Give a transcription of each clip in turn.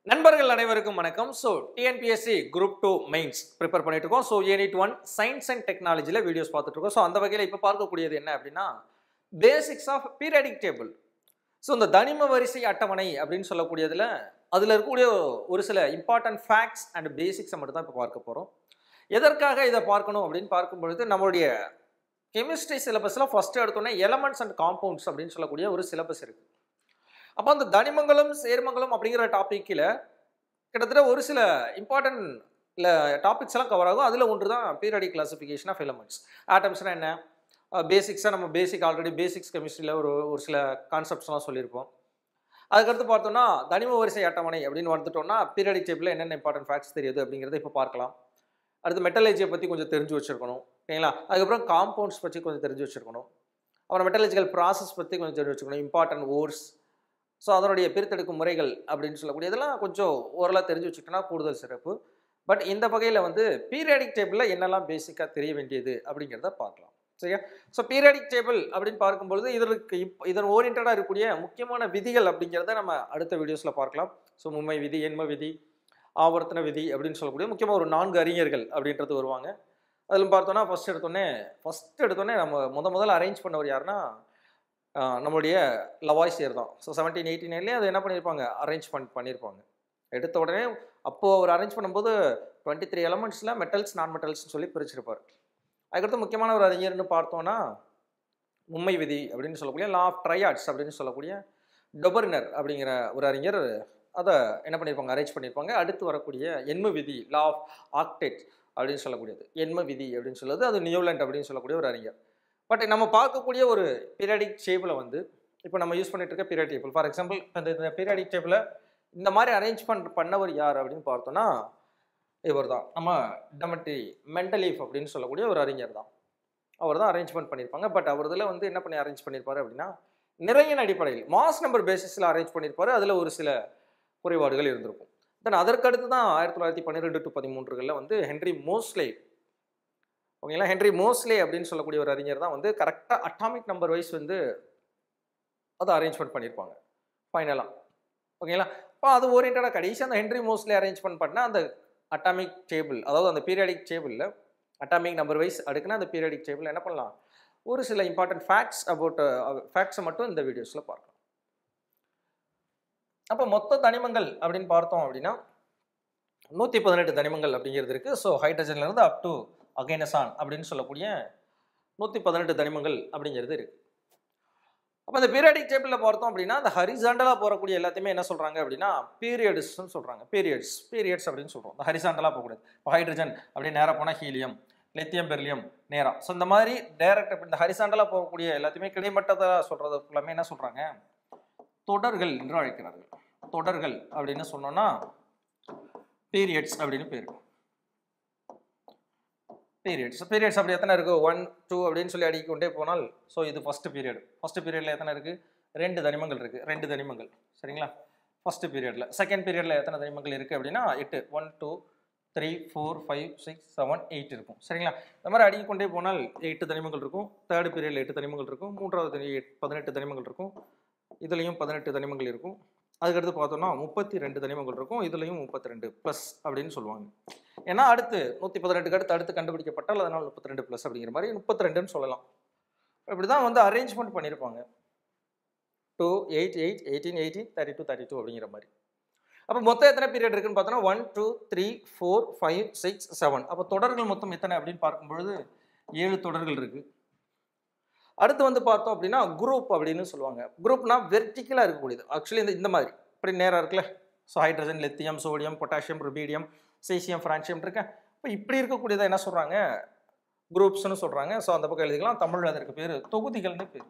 நண்பர்கள் அனைவருக்கும் வணக்கம் so TNPSC group two mains prepare பண்ணிட்டு இருக்கோம் so unit one science and டெக்னாலஜியில் வீடியோஸ் பார்த்துட்டு இருக்கோம் ஸோ அந்த வகையில் இப்போ பார்க்கக்கூடியது என்ன அப்படின்னா basics of periodic table so இந்த தனிம வரிசை அட்டவணை அப்படின்னு சொல்லக்கூடியதில் அதில் இருக்கக்கூடிய ஒரு சில இம்பார்ட்டன்ட் ஃபேக்ட்ஸ் அண்ட் பேசிக்ஸை மட்டும் தான் இப்போ பார்க்க போகிறோம் எதற்காக இதை பார்க்கணும் அப்படின்னு பார்க்கும் பொழுது நம்மளுடைய கெமிஸ்ட்ரி சிலபஸில் ஃபஸ்ட்டு எடுத்தோன்னே எலமெண்ட்ஸ் அண்ட் காம்பவுண்ட்ஸ் அப்படின்னு சொல்லக்கூடிய ஒரு சிலபஸ் இருக்குது அப்போ அந்த தனிமங்களும் சேர்மங்களும் அப்படிங்கிற டாப்பிக்கில் கிட்டத்தட்ட ஒரு சில இம்பார்ட்டன்ட் இல்லை டாபிக்ஸ் எல்லாம் கவர் ஆகும் அதில் ஒன்று தான் பீரியாடிக் கிளாசிஃபிகேஷன் ஆஃப் எலமெண்ட்ஸ் ஆட்டம்ஸ்னால் என்ன பேசிக்ஸாக நம்ம பேசிக் ஆல்ரெடி பேசிக்ஸ் கெமிஸ்ட்ரியில் ஒரு ஒரு சில கான்செப்ட்ஸ்லாம் சொல்லியிருப்போம் அதுக்கடுத்து பார்த்தோம்னா தனிம வரிசை அட்டவணை அப்படின்னு வந்துட்டோம்னா பீரியாடிக் டேபிளில் என்னென்ன இம்பார்ட்டன்ட் ஃபேக்ட்ஸ் தெரியுது அப்படிங்கிறத இப்போ பார்க்கலாம் அடுத்து மெட்டலஜியை பற்றி கொஞ்சம் தெரிஞ்சு வச்சுருக்கணும் ஓகேங்களா அதுக்கப்புறம் காம்பவுண்ட்ஸ் பற்றி கொஞ்சம் தெரிஞ்சு வச்சுருக்கணும் அப்புறம் மெட்டலஜிக்கல் ப்ராசஸ் பற்றி கொஞ்சம் தெரிஞ்சு வச்சுக்கணும் இம்பார்ட்டன்ட் ஓர்ஸ் ஸோ அதனுடைய பிரித்தெடுக்கும் முறைகள் அப்படின்னு சொல்லக்கூடிய இதெல்லாம் கொஞ்சம் ஓரளவு தெரிஞ்சு வச்சுக்கிட்டோன்னா கூடுதல் சிறப்பு பட் இந்த வகையில் வந்து பீரியாடிக் டேபிளில் என்னெல்லாம் பேசிக்காக தெரிய வேண்டியது அப்படிங்கிறத பார்க்கலாம் சரியா ஸோ பீரியாடிக் டேபிள் அப்படின்னு பார்க்கும்பொழுது இதற்கு இப் இதன் ஓரியன்டாக இருக்கக்கூடிய முக்கியமான விதிகள் அப்படிங்கிறத நம்ம அடுத்த வீடியோஸில் பார்க்கலாம் ஸோ மும்மை விதி எண்ம விதி ஆவர்த்தன விதி அப்படின்னு சொல்லக்கூடிய முக்கியமாக ஒரு நான்கு அறிஞர்கள் அப்படின்றது வருவாங்க அதில் பார்த்தோன்னா ஃபஸ்ட் எடுத்தோடனே ஃபஸ்ட் எடுத்தோடனே நம்ம முத முதல்ல அரேஞ்ச் பண்ணவர் யாருன்னா ஆஹ் நம்மளுடைய லவாய்சியர் தான் ஸோ செவன்டீன் எயிட்டி நைன்லேயே அதை என்ன பண்ணியிருப்பாங்க அரேஞ்ச் பண்ணி பண்ணியிருப்பாங்க எடுத்த உடனே அப்போது அவர் அரேஞ்ச் பண்ணும்போது டுவெண்ட்டி த்ரீ எலமெண்ட்ஸில் மெட்டல்ஸ் நான் மெட்டல்ஸ்னு சொல்லி பிரிச்சிருப்பார் அதுக்கடுத்து முக்கியமான ஒரு அறிஞர்னு பார்த்தோன்னா உண்மை விதி அப்படின்னு சொல்லக்கூடிய லா ஆஃப் ட்ரையாட்ஸ் அப்படின்னு சொல்லக்கூடிய டொபர்னர் அப்படிங்கிற ஒரு அறிஞர் அதை என்ன பண்ணியிருப்பாங்க அரேஞ்ச் பண்ணியிருப்பாங்க அடுத்து வரக்கூடிய எண்ம விதி லா ஆஃப் ஆக்டேட் அப்படின்னு சொல்லக்கூடியது எண்ம விதி அப்படின்னு சொல்லுவது அது நியூலாண்ட் அப்படின்னு சொல்லக்கூடிய ஒரு அறிஞர் பட் நம்ம பார்க்கக்கூடிய ஒரு பீரியாடிக் டேபிளை வந்து இப்போ நம்ம யூஸ் பண்ணிட்டு இருக்க பீரியாடிக் டேபிள் ஃபார் எக்ஸாம்பிள் இந்த இந்த பீரியாடிக் டேபிளை இந்த மாதிரி அரேஞ்ச் பண்ண பண்ணவர் யார் அப்படின்னு பார்த்தோன்னா இவர் தான் நம்ம டமட்டி மென்டலீஃப் அப்படின்னு சொல்லக்கூடிய ஒரு அறிஞர் தான் அவர் தான் அரேஞ்ச்மெண்ட் பண்ணியிருப்பாங்க பட் அவர் இதில் வந்து என்ன பண்ணி அரேஞ்ச் பண்ணியிருப்பாரு அப்படின்னா நிறையின் அடிப்படையில் மாஸ் நம்பர் பேசிஸில் அரேஞ்ச் பண்ணியிருப்பாரு அதில் ஒரு சில குறைபாடுகள் இருந்திருக்கும் தென் அதற்கடுத்து தான் ஆயிரத்தி தொள்ளாயிரத்தி பன்னிரெண்டு டு பதிமூன்றுகளில் வந்து ஹென்ரி மோஸ்லே ஓகேங்களா ஹென்ரி மோஸ்லே அப்படின்னு சொல்லக்கூடிய ஒரு அறிஞர் தான் வந்து கரெக்டாக அட்டாமிக் நம்பர் வைஸ் வந்து அதை அரேஞ்ச்மெண்ட் பண்ணியிருப்பாங்க ஃபைனலாக ஓகேங்களா இப்போ அது ஓரியன்டாக கடைசி அந்த ஹென்ரி மோஸ்லே அரேஞ்ச்மெண்ட் பண்ணால் அந்த அட்டாமிக் டேபிள் அதாவது அந்த பீரியாடிக் டேபிளில் அட்டாமிக் நம்பர் வைஸ் அடுக்குன்னா அந்த பீரியாடிக் டேபிள் என்ன பண்ணலாம் ஒரு சில இம்பார்ட்டன்ட் ஃபேக்ட்ஸ் அபவுட் ஃபேக்ட்ஸை மட்டும் இந்த வீடியோஸில் பார்க்கலாம் அப்போ மொத்த தனிமங்கள் அப்படின்னு பார்த்தோம் அப்படின்னா நூற்றி பதினெட்டு தனிமங்கள் அப்படிங்கிறது இருக்குது ஸோ ஹைட்ரஜன்லேருந்து அப் டு அகைனசான் அப்படின்னு சொல்லக்கூடிய நூற்றி பதினெட்டு தனிமங்கள் அப்படிங்கிறது இருக்குது அப்போ இந்த பீரியாடிக் டேபிளில் பார்த்தோம் அப்படின்னா அந்த ஹரிசாண்டலாக போகக்கூடிய எல்லாத்தையுமே என்ன சொல்கிறாங்க அப்படின்னா பீரியட்ஸ்னு சொல்கிறாங்க பீரியட்ஸ் பீரியட்ஸ் அப்படின்னு சொல்கிறோம் இந்த ஹரிசாண்டலாக போகக்கூடாது இப்போ ஹைட்ரஜன் அப்படி நேராக போனால் ஹீலியம் லித்தியம் பெர்லியம் நேராக ஸோ இந்த மாதிரி டைரக்ட் இந்த ஹரிசாண்டலாக போகக்கூடிய எல்லாத்தையுமே கிடைமட்டதாக சொல்கிறது எல்லாமே என்ன சொல்கிறாங்க தொடர்கள் என்று அழைக்கிறார்கள் தொடர்கள் அப்படின்னு சொன்னோன்னா பீரியட்ஸ் அப்படின்னு பேர் பீரியட்ஸ் பீரியட்ஸ் அப்படி எத்தனை இருக்குது ஒன் டூ அப்படின்னு சொல்லி அடிக்கொண்டே போனால் ஸோ இது ஃபஸ்ட்டு பீரியட் ஃபஸ்ட்டு பீரியடில் எத்தனை இருக்குது ரெண்டு தனிமங்கள் இருக்குது ரெண்டு தனிமங்கள் சரிங்களா ஃபஸ்ட்டு பீரியடில் செகண்ட் பீரியடில் எத்தனை தனிமங்கள் இருக்குது அப்படின்னா எட்டு one two three four five six seven eight இருக்கும் சரிங்களா இந்த மாதிரி அடிக்கொண்டே போனால் எட்டு தனிமங்கள் இருக்கும் தேர்ட் பீரியடில் எட்டு தனிமங்கள் இருக்கும் மூன்றாவது தனி பதினெட்டு தனிமங்கள் இருக்கும் இதுலேயும் பதினெட்டு தனிமங்கள் இருக்கும் அதுக்கடுத்து பார்த்தோம்னா முப்பத்தி ரெண்டு தனிமங்கள் இருக்கும் இதுலேயும் முப்பத்தி ரெண்டு ப்ளஸ் அப்படின்னு சொல்லுவாங்க ஏன்னா அடுத்து நூற்றி பதினெட்டுக்கு அடுத்து அடுத்து கண்டுபிடிக்கப்பட்டால் அதனால் முப்பத்தி ரெண்டு ப்ளஸ் அப்படிங்கிற மாதிரி முப்பத்தி ரெண்டுன்னு சொல்லலாம் இப்படி தான் வந்து அரேஞ்ச்மெண்ட் பண்ணியிருப்பாங்க two eight eight eighteen eighteen thirty two thirty two அப்படிங்கிற மாதிரி அப்போ மொத்தம் எத்தனை பீரியட் இருக்குன்னு பார்த்தோன்னா one two three four five six seven அப்போ தொடர்கள் மொத்தம் எத்தனை அப்படின்னு பார்க்கும்பொழுது ஏழு தொடர்கள் இருக்குது அடுத்து வந்து பார்த்தோம் அப்படின்னா குரூப் அப்படின்னு சொல்லுவாங்க குரூப்னா வெர்டிக்கலாக இருக்கக்கூடியது ஆக்சுவலி இந்த இந்த மாதிரி இப்படி நேராக இருக்குல்ல so hydrogen lithium sodium potassium rubidium caesium francium இருக்கேன் இப்போ இப்படி இருக்கக்கூடியதை என்ன சொல்கிறாங்க குரூப்ஸ்னு சொல்கிறாங்க ஸோ அந்த பக்கம் எழுதிக்கலாம் தமிழில் அதற்கு பேர் தொகுதிகள்னு பேர்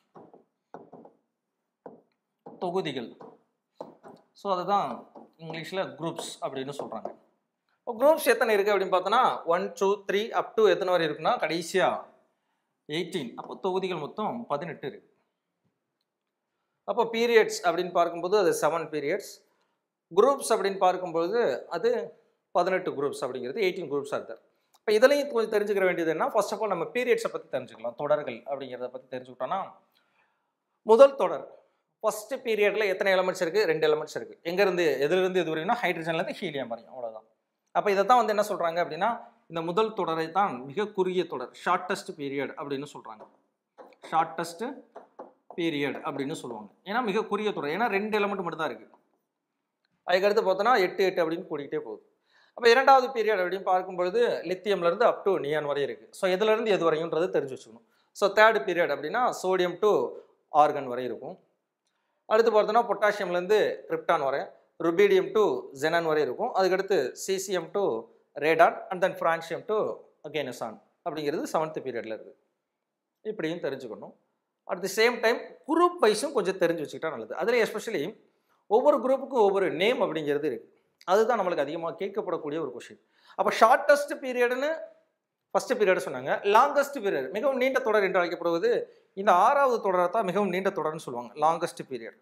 தொகுதிகள் ஸோ அதுதான் இங்கிலீஷில் குரூப்ஸ் அப்படின்னு சொல்கிறாங்க இப்போ குரூப்ஸ் எத்தனை இருக்குது அப்படின்னு பார்த்தோன்னா one two three up to எத்தனை வரை இருக்குன்னா கடைசியாக எயிட்டீன் அப்போ தொகுதிகள் மொத்தம் பதினெட்டு இருக்கு அப்போ பீரியட்ஸ் அப்படின்னு பார்க்கும்போது அது செவன் பீரியட்ஸ் குரூப்ஸ் அப்படின்னு பார்க்கும்போது அது பதினெட்டு குரூப்ஸ் அப்படிங்கிறது எயிட்டீன் குரூப்ஸ் ஆர் தர் இப்போ இதுலையும் கொஞ்சம் தெரிஞ்சுக்கிற வேண்டியது என்ன ஃபர்ஸ்ட் ஆஃப் ஆல் நம்ம பீரியட்ஸை பற்றி தெரிஞ்சுக்கலாம் தொடர்கள் அப்படிங்கிறத பற்றி தெரிஞ்சுக்கிட்டோன்னா முதல் தொடர் ஃபர்ஸ்ட் பீரியட்ல எத்தனை எலமெண்ட்ஸ் இருக்கு ரெண்டு எலமெண்ட்ஸ் இருக்கு எங்க இருந்து எதுல இருந்து எது வரைக்கும்னா ஹைட்ரஜன்ல இருந்து ஹீலியம் வரையும் அவ்வளவுதான் அப்ப இதை தான் வந்து என்ன சொல்றாங்க அப்படின்னா இந்த முதல் தொடரை தான் மிக குறுகிய தொடர் ஷார்ட்டஸ்ட் பீரியட் அப்படின்னு சொல்றாங்க ஷார்ட்டஸ்ட் பீரியட் அப்படின்னு சொல்லுவாங்க ஏன்னா மிக குறுகிய தொடர் ஏன்னா ரெண்டு எலமெண்ட் மட்டும் தான் இருக்கு அதுக்கடுத்து பார்த்தோன்னா எட்டு எட்டு அப்படின்னு கூட்டிகிட்டே போகுது அப்போ இரண்டாவது பீரியட் அப்படின்னு பார்க்கும்பொழுது லித்தியம்ல இருந்து அப் டு நியான் வரை இருக்கு ஸோ எதுல இருந்து எது வரையும்ன்றது தெரிஞ்சு வச்சுக்கணும் ஸோ தேர்ட் பீரியட் அப்படின்னா சோடியம் டு ஆர்கன் வரை இருக்கும் அடுத்து பார்த்தோன்னா பொட்டாசியம்லேருந்து கிரிப்டான் வரை ருபீடியம் டு ஜெனான் வரை இருக்கும் அதுக்கடுத்து caesium to radon and then francium to oganesson அப்படிங்கிறது செவன்த் பீரியட்ல இருக்குது இப்படியும் தெரிஞ்சுக்கணும் at the same time group வைஸும் கொஞ்சம் தெரிஞ்சு வச்சுக்கிட்டா நல்லது அதில் எஸ்பெஷலி ஒவ்வொரு குரூப்புக்கும் ஒவ்வொரு நேம் அப்படிங்கிறது இருக்கு அதுதான் நம்மளுக்கு அதிகமாக கேட்கப்படக்கூடிய ஒரு கொஷின் அப்போ ஷார்ட்டஸ்ட் பீரியட்னு ஃபர்ஸ்ட் பீரியட் சொன்னாங்க லாங்கஸ்ட் பீரியட் மிகவும் நீண்ட தொடர் என்று அழைக்கப்படுவது இந்த ஆறாவது தொடரை தான் மிகவும் நீண்ட தொடர்னு சொல்லுவாங்க லாங்கஸ்ட் பீரியட்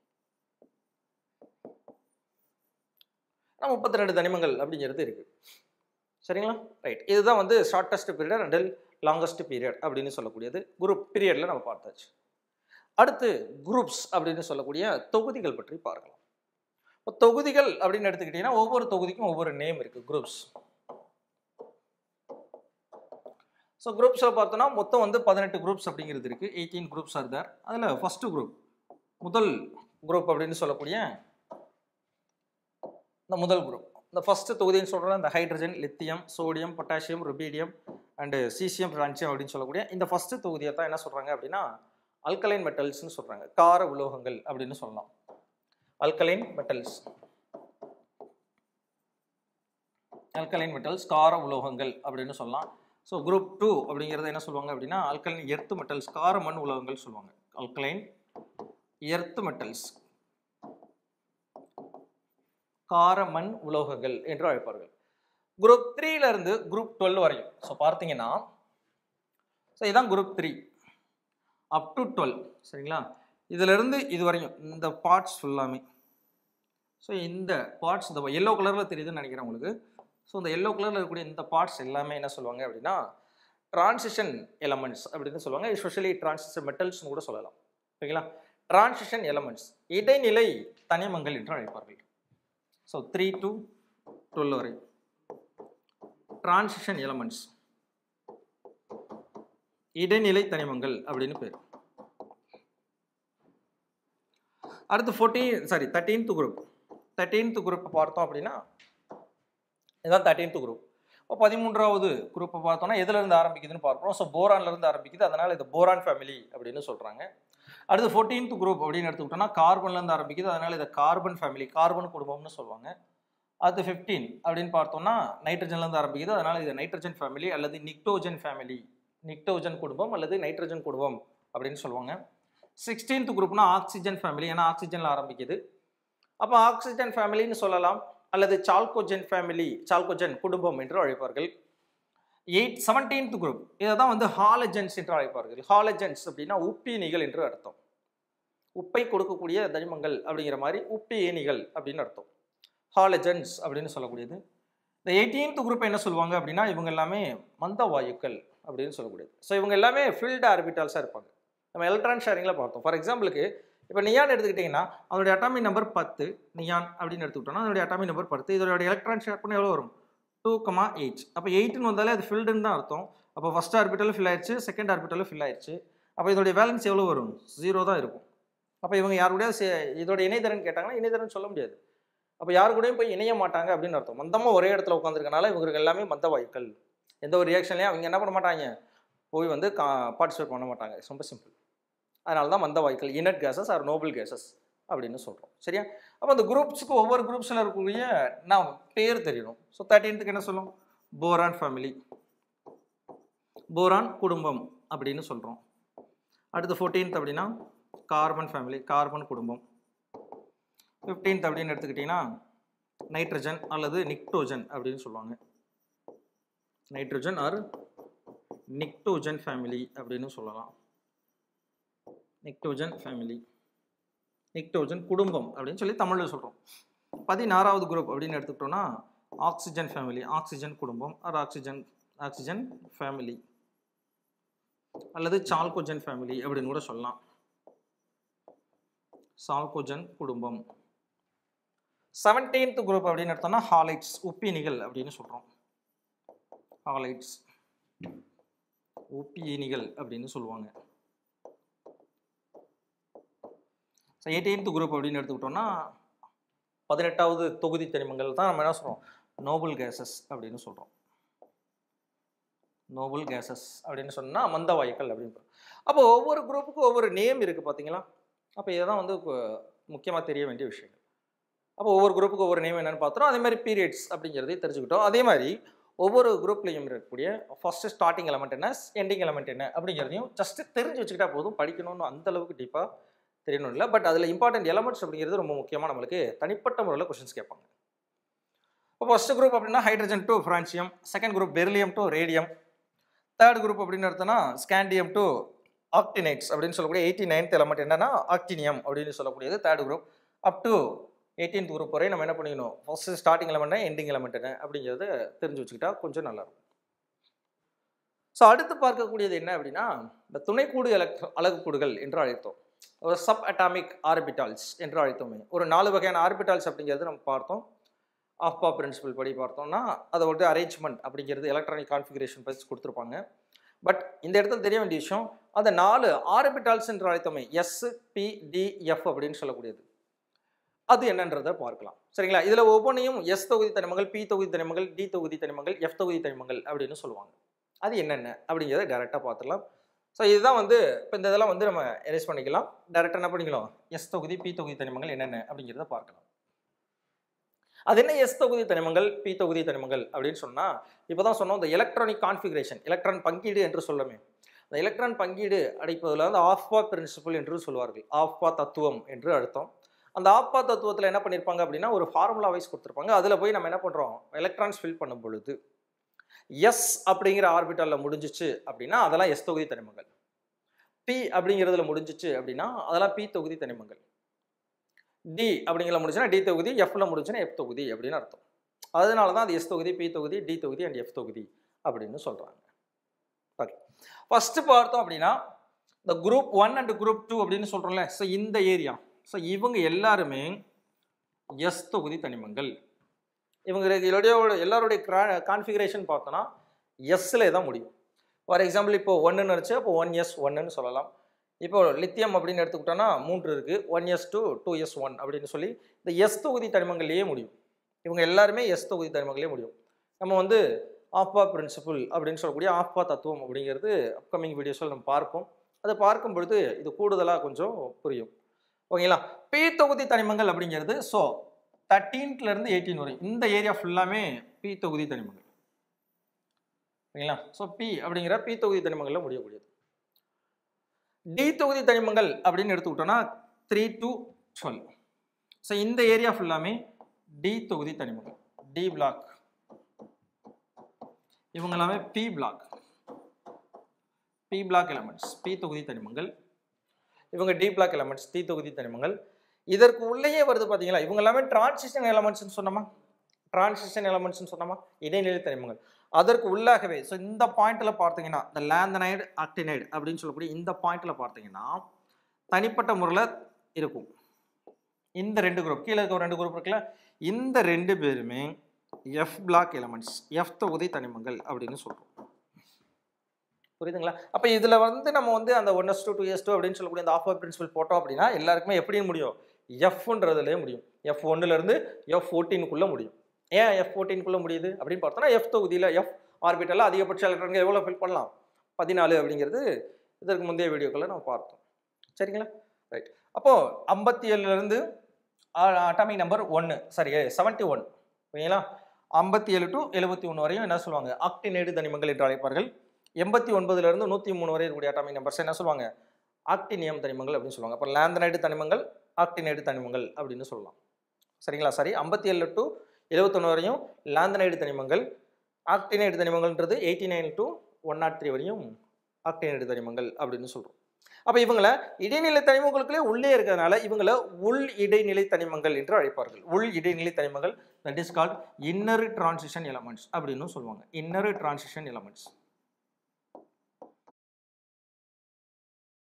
முப்பத்தி ரெண்டு தனிமங்கள் அப்படிங்கிறது இருக்கு சரிங்களா ரைட் இதுதான் வந்து shortest period and longest period அப்படின்னு சொல்லக்கூடியது குரூப் பீரியட்ல நம்ம பார்த்தாச்சு அடுத்து குரூப்ஸ் அப்படின்னு சொல்லக்கூடிய தொகுதிகள் பற்றி பார்க்கலாம் இப்போ தொகுதிகள் அப்படின்னு எடுத்துக்கிட்டீங்கன்னா ஒவ்வொரு தொகுதிக்கும் ஒவ்வொரு நேம் இருக்கு குரூப்ஸ் ஸோ குரூப்ஸில் பார்த்தோன்னா மொத்தம் வந்து பதினெட்டு குரூப்ஸ் அப்படிங்கிறது இருக்கு எயிட்டீன் குரூப்ஸ் ஆர் தேர் அதில் ஃபர்ஸ்ட் குரூப் முதல் குரூப் அப்படின்னு சொல்லக்கூடிய இந்த முதல் குரூப் இந்த ஃபர்ஸ்ட் தொகுதின்னு சொல்கிற இந்த hydrogen lithium sodium potassium rubidium and caesium francium அப்படின்னு சொல்லக்கூடிய இந்த ஃபர்ஸ்ட் தொகுதியை தான் என்ன சொல்கிறாங்க அப்படின்னா அல்கலைன் மெட்டல்ஸ்னு சொல்கிறாங்க கார உலோகங்கள் அப்படின்னு சொல்லலாம் அல்கலைன் மெட்டல்ஸ் அல்கலைன் மெட்டல்ஸ் கார உலோகங்கள் அப்படின்னு சொல்லலாம் ஸோ குரூப் டூ அப்படிங்கிறத என்ன சொல்லுவாங்க அப்படின்னா அல்கலைன் எர்த்து மெட்டல்ஸ் கார மண் உலோகங்கள் சொல்லுவாங்க அல்கலைன் எர்த்து மெட்டல்ஸ் கார மண் உலோகங்கள் என்று அழைப்பார்கள் குரூப் த்ரீல இருந்து குரூப் டுவெல் வரையும் ஸோ பார்த்தீங்கன்னா ஸோ இதான் group three up to twelve சரிங்களா இதிலிருந்து இது வரையும் இந்த பார்ட்ஸ் ஃபுல்லாமே ஸோ இந்த பார்ட்ஸ் இந்த எல்லோ கலரில் தெரியுதுன்னு நினைக்கிறேன் உங்களுக்கு ஸோ இந்த எல்லோ கலரில் இருக்கக்கூடிய இந்த பார்ட்ஸ் எல்லாமே என்ன சொல்லுவாங்க அப்படின்னா டிரான்சிஷன் எலமெண்ட்ஸ் அப்படின்னு சொல்லுவாங்க எஸ்பெஷலி டிரான்சிஷன் மெட்டல்ஸ்னு கூட சொல்லலாம் ஓகேங்களா டிரான்சிஷன் எலமெண்ட்ஸ் இடைநிலை தனிமங்கள் என்று அழைப்பார்கள் ஸோ த்ரீ டு டுவெல் வரை டிரான்சிஷன் எலமெண்ட்ஸ் இடைநிலை தனிமங்கள் அப்படின்னு பேர் அடுத்து fourteen sorry thirteenth group thirteenth group பார்த்தோம் அப்படின்னா இதுதான் தேர்ட்டீன்த் குரூப் இப்போ பதிமூன்றாவது குரூப்பை பார்த்தோம்னா எதுல இருந்து ஆரம்பிக்குதுன்னு பார்ப்போம் ஸோ போரான்ல இருந்து ஆரம்பிக்குது அதனால இது போரான் ஃபேமிலி அப்படின்னு சொல்றாங்க அடுத்து ஃபோர்டீன்த் குரூப் அப்படின்னு எடுத்துக்கிட்டோம்னா கார்பன்ல இருந்து ஆரம்பிக்குது அதனால இதை கார்பன் ஃபேமிலி கார்பன் குடும்பம்னு சொல்லுவாங்க அடுத்து ஃபிஃப்டீன் அப்படின்னு பார்த்தோம்னா நைட்ரஜன்ல இருந்து ஆரம்பிக்குது அதனால இது நைட்ரஜன் ஃபேமிலி அல்லது நிக்டோஜன் ஃபேமிலி நிக்டோஜன் குடும்பம் அல்லது நைட்ரஜன் குடும்பம் அப்படின்னு சொல்லுவாங்க சிக்ஸ்டீன்த் குரூப்னா ஆக்சிஜன் ஃபேமிலி ஏன்னா ஆக்சிஜன்ல ஆரம்பிக்குது அப்போ ஆக்சிஜன் ஃபேமிலின்னு சொல்லலாம் அல்லது சால்கோஜன் ஃபேமிலி சால்கோஜன் குடும்பம் என்று அழைப்பார்கள் எயிட் செவன்டீன்த் குரூப் இதை தான் வந்து ஹாலஜன்ஸ் என்று அழைப்பார்கள் ஹாலஜன்ஸ் அப்படின்னா உப்பீனிகள் என்று அர்த்தம் உப்பை கொடுக்கக்கூடிய தனிமங்கள் அப்படிங்கிற மாதிரி உப்பியேனிகள் அப்படின்னு அர்த்தம் ஹாலஜன்ஸ் அப்படின்னு சொல்லக்கூடியது இந்த எயிட்டீன்த் குரூப் என்ன சொல்லுவாங்க அப்படின்னா இவங்க எல்லாமே மந்த வாயுக்கள் அப்படின்னு சொல்லக்கூடியது ஸோ இவங்க எல்லாமே ஃபில்டு ஆர்பிட்டால்ஸாக இருப்பாங்க நம்ம எலக்ட்ரான் ஷேரிங்கில் பார்த்தோம் ஃபார் எக்ஸாம்பிளுக்கு இப்போ நியான் எடுத்துக்கிட்டிங்கன்னா அதோடைய அட்டாமிக் நம்பர் பத்து நியான் அப்படின்னு எடுத்துக்கிட்டோம்னா அதோடைய அட்டாமிக் நம்பர் பத்து இதோட எலக்ட்ரான் ஷேர் பண்ண எவ்வளோ வரும் டூ கமா எயிட் அப்போ எயிட்னு வந்தாலே அது ஃபில்டுன்னு தான் அர்த்தம் அப்போ ஃபஸ்ட் ஆர்பிட்டலும் ஃபில் ஆயிடுச்சு செகண்ட் ஆர்பிட்டலும் ஃபில் ஆயிடுச்சு அப்போ இதோடைய பேலன்ஸ் எவ்வளோ வரும் ஜீரோ தான் இருக்கும் அப்போ இவங்க யார் கூடயா சே- இதோட இணைதரன் கேட்டாங்கன்னா இணைதரன் சொல்ல முடியாது அப்போ யாரு கூடயும் போய் இணைய மாட்டாங்க அப்படின்னு அர்த்தம் மந்தமாக ஒரே இடத்துல உட்காந்துருக்கனால இவங்களுக்கு எல்லாமே மந்த வாயுக்கள் எந்த ஒரு ரியாக்ஷன்லையும் அவங்க என்ன பண்ண மாட்டாங்க போய் வந்து கா பார்ட்டிசிபேட் பண்ண மாட்டாங்க ரொம்ப சிம்பிள் அதனால தான் மந்த வாயுக்கள் inert gases or noble gases அப்படின்னு சொல்கிறோம் சரியா அப்போ அந்த குரூப்ஸுக்கு ஒவ்வொரு குரூப்ஸில் இருக்கக்கூடிய நான் பேர் தெரியணும் ஸோ தேர்ட்டீன்த்துக்கு என்ன சொல்லும் போரான் ஃபேமிலி போரான் குடும்பம் அப்படின்னு சொல்கிறோம் அடுத்து ஃபோர்டீன்த் அப்படின்னா கார்பன் ஃபேமிலி கார்பன் குடும்பம் ஃபிஃப்டீன்த் அப்படின்னு எடுத்துக்கிட்டிங்கன்னா நைட்ரஜன் அல்லது நிக்டோஜன் அப்படின்னு சொல்லுவாங்க நைட்ரஜன் ஆர் நிக்டோஜன் ஃபேமிலி அப்படின்னு சொல்லலாம் நிக்டோஜன் ஃபேமிலி நிக்டோஜன் குடும்பம் அப்படின்னு சொல்லி தமிழில் சொல்கிறோம் பதினாறாவது குரூப் அப்படின்னு எடுத்துக்கிட்டோம்னா ஆக்சிஜன் ஃபேமிலி ஆக்சிஜன் குடும்பம் ஆர் ஆக்சிஜன் ஆக்சிஜன் ஃபேமிலி அல்லது சால்கோஜன் ஃபேமிலி அப்படின்னு கூட சொல்லலாம் சால்கோஜன் குடும்பம் செவன்டீன்த் குரூப் அப்படின்னு எடுத்தோம்னா ஹாலைட்ஸ் உப்பீனிகள் அப்படின்னு சொல்கிறோம் ஹாலைட்ஸ் உப்பீனிகள் அப்படின்னு சொல்லுவாங்க ஸோ எயிட்டீன்த் குரூப் அப்படின்னு எடுத்துக்கிட்டோம்னா பதினெட்டாவது தொகுதி தனிமங்கள் தான் நம்ம என்ன சொல்கிறோம் நோபல் கேசஸ் அப்படின்னு சொல்கிறோம் நோபல் கேசஸ் அப்படின்னு சொன்னால் மந்த வாயுக்கள் அப்படின்னு அப்போ ஒவ்வொரு குரூப்புக்கும் ஒவ்வொரு நேம் இருக்குது பார்த்தீங்களா அப்போ இதுதான் வந்து முக்கியமாக தெரிய வேண்டிய விஷயங்கள் அப்போ ஒவ்வொரு குரூப்புக்கு ஒவ்வொரு நேம் என்னன்னு பார்த்தோம் அதே மாதிரி பீரியட்ஸ் அப்படிங்கிறதையும் தெரிஞ்சுக்கிட்டோம் அதே மாதிரி ஒவ்வொரு குரூப்லையும் இருக்கக்கூடிய ஃபர்ஸ்ட் ஸ்டார்டிங் எலமெண்ட் என்ன எண்டிங் எலமெண்ட் என்ன அப்படிங்கிறதையும் ஜஸ்ட் தெரிஞ்சு வச்சுக்கிட்டா போதும் படிக்கணும்னு அந்த அளவுக்கு டீப்பாக தெரியணும் இல்லை பட் அதில் இம்பார்ட்டன்ட் எலமெண்ட்ஸ் அப்படிங்கிறது ரொம்ப முக்கியமாக நம்மளுக்கு தனிப்பட்ட முறையில் கொஷின்ஸ் கேட்பாங்க இப்போ ஃபர்ஸ்ட் குரூப் அப்படின்னா hydrogen to francium second group beryllium to radium third group அப்படின்னு எடுத்தோன்னா ஸ்காண்டியம் டு ஆக்டினைட்ஸ் அப்படின்னு சொல்லக்கூடிய எயிட்டி நைன்த் எலமெண்ட் என்னன்னா ஆக்டினியம் அப்படின்னு சொல்லக்கூடியது third group up to eighteenth group வரை நம்ம என்ன பண்ணிக்கணும் first starting element ending element என்ன அப்படிங்கிறத தெரிஞ்சு வச்சுக்கிட்டா கொஞ்சம் நல்லாயிருக்கும் ஸோ அடுத்து பார்க்கக்கூடியது என்ன அப்படின்னா இந்த துணைக்கூடு எலக்ட்ரோ அலகுக்கூடுகள் என்று அழைத்தோம் ஒரு சப் அட்டாமிக் ஆர்பிட்டால்ஸ் என்று அழைத்தோமே ஒரு நாலு வகையான ஆர்பிட்டால்ஸ் அப்படிங்கிறது நம்ம பார்த்தோம் ஆஃபா பிரின்சிபல் படி பார்த்தோம்னா அதை வந்து அரேஞ்ச்மெண்ட் அப்படிங்கிறது எலக்ட்ரானிக் கான்ஃபிகரேஷன் பற்றி கொடுத்துருப்பாங்க பட் இந்த இடத்துல தெரிய வேண்டிய விஷயம் அந்த நாலு ஆர்பிட்டால்ஸ் என்று அழைத்தோமே எஸ் பி டி எஃப் அப்படின்னு சொல்லக்கூடியது அது என்னன்றதை பார்க்கலாம் சரிங்களா இதில் ஒவ்வொன்றையும் எஸ் தொகுதி தனிமங்கள் பி தொகுதி தனிமங்கள் டி தொகுதி தனிமங்கள் எஃப் தொகுதி தனிமங்கள் அப்படின்னு சொல்லுவாங்க அது என்னென்ன அப்படிங்கிறத டேரெக்டாக பார்த்துக்கலாம் ஸோ இதுதான் வந்து இப்போ இந்த இதெல்லாம் வந்து நம்ம எரேஸ் பண்ணிக்கலாம் டேரெக்டாக என்ன பண்ணிக்கலாம் எஸ் தொகுதி பி தொகுதி தனிமங்கள் என்னென்ன அப்படிங்கிறத பார்க்கலாம் அது என்ன எஸ் தொகுதி தனிமங்கள் பி தொகுதி தனிமங்கள் அப்படின்னு சொன்னால் இப்போ தான் சொன்னோம் இந்த எலக்ட்ரானிக் கான்ஃபிகரேஷன் எலக்ட்ரான் பங்கீடு என்று சொல்லமே அந்த எலக்ட்ரான் பங்கீடு அடைப்பதில் வந்து ஆஃபா பிரின்சிபல் என்று சொல்வார்கள் ஆஃபா தத்துவம் என்று அர்த்தம் அந்த ஆப்பா தத்துவத்தில் என்ன பண்ணியிருப்பாங்க அப்படின்னா ஒரு ஃபார்முலா வைஸ் கொடுத்துருப்பாங்க அதில் போய் நம்ம என்ன பண்ணுறோம் எலக்ட்ரான்ஸ் ஃபில் பண்ணும் பொழுது எஸ் அப்படிங்கிற ஆர்பிட்டலில் முடிஞ்சிச்சு அப்படின்னா அதெல்லாம் எஸ் தொகுதி தனிமங்கள் பி அப்படிங்கிறதுல முடிஞ்சிச்சு அப்படின்னா அதெல்லாம் பி தொகுதி தனிமங்கள் டி அப்படிங்கிற முடிஞ்சுன்னா டி தொகுதி எஃப்ல முடிஞ்சுன்னா எஃப் தொகுதி அப்படின்னு அர்த்தம் அதனால தான் அது எஸ் தொகுதி பி தொகுதி டி தொகுதி அண்ட் எஃப் தொகுதி அப்படின்னு சொல்கிறாங்க ஓகே ஃபஸ்ட்டு பார்த்தோம் அப்படின்னா இந்த group one and group two அப்படின்னு சொல்கிறோம்ல ஸோ இந்த ஏரியா ஸோ இவங்க எல்லாருமே எஸ் தொகுதி தனிமங்கள் இவங்க இதோடைய எல்லாருடைய கான்ஃபிகரேஷன் பார்த்தோன்னா எஸ்ஸில் தான் முடியும் ஃபார் எக்ஸாம்பிள் இப்போ ஒன்றுன்னு வச்சு அப்போ ஒன் எஸ் ஒன்றுன்னு சொல்லலாம் இப்போ லித்தியம் அப்படின்னு எடுத்துக்கிட்டோன்னா மூன்று இருக்குது one S two two S one அப்படின்னு சொல்லி இந்த எஸ் தொகுதி தனிமங்கள்லேயே முடியும் இவங்க எல்லாருமே எஸ் தொகுதி தனிமங்களே முடியும் நம்ம வந்து ஆஃபா பிரின்சிபல் அப்படின்னு சொல்லக்கூடிய ஆஃபா தத்துவம் அப்படிங்கிறது அப்கமிங் வீடியோஸில் நம்ம பார்ப்போம் அதை பார்க்கும் பொழுது இது கூடுதலாக கொஞ்சம் புரியும் ஓகேங்களா பி தொகுதி தனிமங்கள் அப்படிங்கிறது ஸோ தேர்ட்டீன்த்லேருந்து எயிட்டீன் வரை இந்த ஏரியா ஃபுல்லாமே பி தொகுதி தனிமங்கள் ஓகேங்களா ஸோ பி அப்படிங்கிற பி தொகுதி தனிமங்களில் முடியக்கூடியது டி தொகுதி தனிமங்கள் அப்படின்னு எடுத்துக்கிட்டோம்னா த்ரீ டு டுவெல் ஸோ இந்த ஏரியா ஃபுல்லாமே டி தொகுதி தனிமங்கள் டி பிளாக் இவங்க எல்லாமே P block P block elements P தொகுதி தனிமங்கள் இவங்க டி பிளாக் எலமெண்ட்ஸ் டி தொகுதி தனிமங்கள் இதற்கு உள்ளேயே வருது பார்த்தீங்களா இவங்க எல்லாமே டிரான்சிஷன் எலமெண்ட்ஸ்னு சொன்னோமா டிரான்சிஷன் எலமெண்ட்ஸ்னு சொன்னோமா இடைநிலை தனிமங்கள் அதற்கு உள்ளாகவே ஸோ இந்த பாயிண்ட்டில் பார்த்தீங்கன்னா இந்த லேந்தனைடு ஆக்டினைடு அப்படின்னு சொல்லக்கூடிய இந்த பாயிண்ட்டில் பார்த்தீங்கன்னா தனிப்பட்ட முறையில் இருக்கும் இந்த ரெண்டு குரூப் கீழே இருக்க ஒரு ரெண்டு குரூப் இருக்குல்ல இந்த ரெண்டு பேருமே எஃப் பிளாக் எலமெண்ட்ஸ் எஃப் தொகுதி தனிமங்கள் அப்படின்னு சொல்கிறோம் புரியுதுங்களா அப்போ இதில் வந்து நம்ம வந்து அந்த one S two two S two அப்படின்னு சொல்லக்கூடிய அந்த ஆஃபர் பிரின்சிபல் போட்டோம் அப்படின்னா எல்லாருக்குமே எப்படி முடியும் எஃப்ன்றதுலேயே முடியும் எஃப் ஒன்னுலேருந்து எஃப் ஃபோர்டீனுக்குள்ளே முடியும் ஏன் எஃப் ஃபோர்டீனுக்குள்ளே முடியுது அப்படின்னு பார்த்தோன்னா எஃப் தொகுதியில் எஃப் ஆர்பிட்டலில் அதிகபட்ச எலக்ட்ரான்கள் எவ்வளோ ஃபில் பண்ணலாம் பதினாலு அப்படிங்கிறது இதற்கு முந்தைய வீடியோக்களில் நம்ம பார்த்தோம் சரிங்களா ரைட் அப்போது ஐம்பத்தி ஏழுலேருந்து அட்டாமிக் நம்பர் ஒன்று சாரி செவன்ட்டி ஒன் ஓகேங்களா ஐம்பத்தி ஏழு டு எழுபத்தி ஒன்று வரையும் என்ன சொல்லுவாங்க ஆக்டினேடு தனிமங்கள் என்று அழைப்பார்கள் எண்பத்தி ஒன்பதுலேருந்து நூற்றி மூணு வரை இருக்கக்கூடிய அட்டாமிக் நம்பர்ஸ் என்ன சொல்லுவாங்க ஆக்டினியம் தனிமங்கள் அப்படின்னு சொல்லுவாங்க அப்போ லேந்தனைடு தனிமங்கள் ஆக்டினைடு தனிமங்கள் அப்படின்னு சொல்லலாம் சரிங்களா சரி ஐம்பத்தி ஏழு டு எழுபத்தொன்று வரையும் லேந்தனைடு தனிமங்கள் ஆக்டினைடு தனிமங்கள்ன்றது eighty nine to one naught three வரையும் ஆக்டினைடு தனிமங்கள் அப்படின்னு சொல்கிறோம் அப்போ இவங்களை இடைநிலை தனிமங்களுக்குள்ளே உள்ளே இருக்கிறதுனால இவங்களை உள் இடைநிலை தனிமங்கள் என்று அழைப்பார்கள் உள் இடைநிலை தனிமங்கள் that is called inner transition elements அப்படின்னு சொல்லுவாங்க இன்னர் டிரான்சிஷன் எலமெண்ட்ஸ்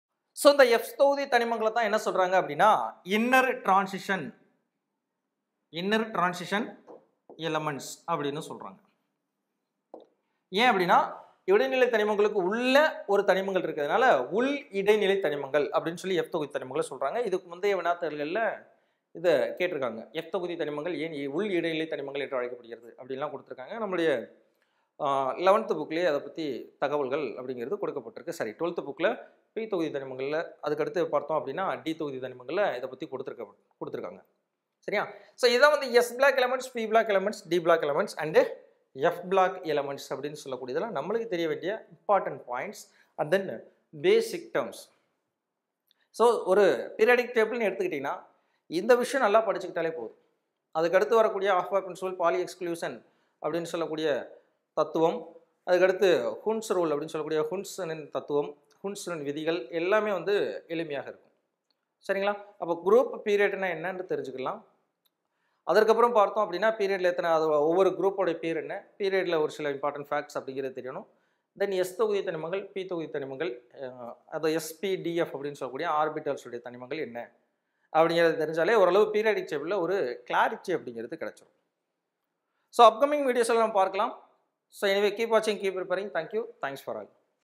ஸோ இந்த எஃப் தொகுதி தனிமங்களை தான் என்ன சொல்றாங்க அப்படின்னா inner transition inner transition elements அப்படின்னு சொல்றாங்க ஏன் அப்படின்னா இடைநிலை தனிமங்களுக்கு உள்ள ஒரு தனிமங்கள் இருக்கிறதுனால உள் இடைநிலை தனிமங்கள் அப்படின்னு சொல்லி எஃப் தொகுதி தனிமங்களை சொல்றாங்க இதுக்கு முந்தைய வினாத்தல்களில் இதை கேட்டிருக்காங்க எஃப் தொகுதி தனிமங்கள் ஏன் இ- உள் இடைநிலை தனிமங்கள் என்று அழைக்கப்படுகிறது அப்படின்லாம் கொடுத்துருக்காங்க நம்மளுடைய லெவன்த்து புக்லேயே அதை பற்றி தகவல்கள் அப்படிங்கிறது கொடுக்கப்பட்டிருக்கு சரி டுவெல்த்து புக்கில் பி தொகுதி தனிமங்களில் அதுக்கடுத்து பார்த்தோம் அப்படின்னா டி தொகுதி தனிமங்களில் இதை பற்றி கொடுத்துருக்க கொடுத்துருக்காங்க சரியா ஸோ இதான் வந்து S block elements P block elements D block elements and F block elements அப்படின்னு சொல்லக்கூடியதெல்லாம் நம்மளுக்கு தெரிய வேண்டிய important points and then basic terms so ஒரு பீரியடிக் டேபிள்னு எடுத்துக்கிட்டிங்கன்னா இந்த விஷயம் நல்லா படிச்சுக்கிட்டாலே போதும் அதுக்கடுத்து வரக்கூடிய ஆஃபா பிரின்சிபல் பாலி எக்ஸ்க்ளூஷன் அப்படின்னு சொல்லக்கூடிய தத்துவம் அதுக்கடுத்து ஹுன்ஸ் ரூல் அப்படின்னு சொல்லக்கூடிய ஹுன்சனின் தத்துவம் ஹுன்சனின் விதிகள் எல்லாமே வந்து எளிமையாக இருக்கும் சரிங்களா அப்போ குரூப் பீரியட்னா என்னன்னு தெரிஞ்சுக்கலாம் அதற்கப்புறம் பார்த்தோம் அப்படின்னா பீரியடில் எத்தனை அது ஒவ்வொரு குரூப்போட பேர் என்ன பீரியடில் ஒரு சில இம்பார்ட்டன்ட் ஃபேக்ட்ஸ் அப்படிங்கிறது தெரியணும் தென் எஸ் தொகுதி தனிமங்கள் பி தொகுதி தனிமங்கள் அஹ், அது எஸ்பிடிஎஃப் அப்படின்னு சொல்லக்கூடிய ஆர்பிட்டல்ஸுடைய தனிமங்கள் என்ன அப்படிங்கிறது தெரிஞ்சாலே ஓரளவு பீரியடிக் டேபிளில் ஒரு கிளாரிட்டி அப்படிங்கிறது கிடைச்சிரும் ஸோ அப்கமிங் வீடியோஸில் நம்ம பார்க்கலாம் ஸோ எனவே கீப் வாட்சிங் keep preparing thank you thanks for all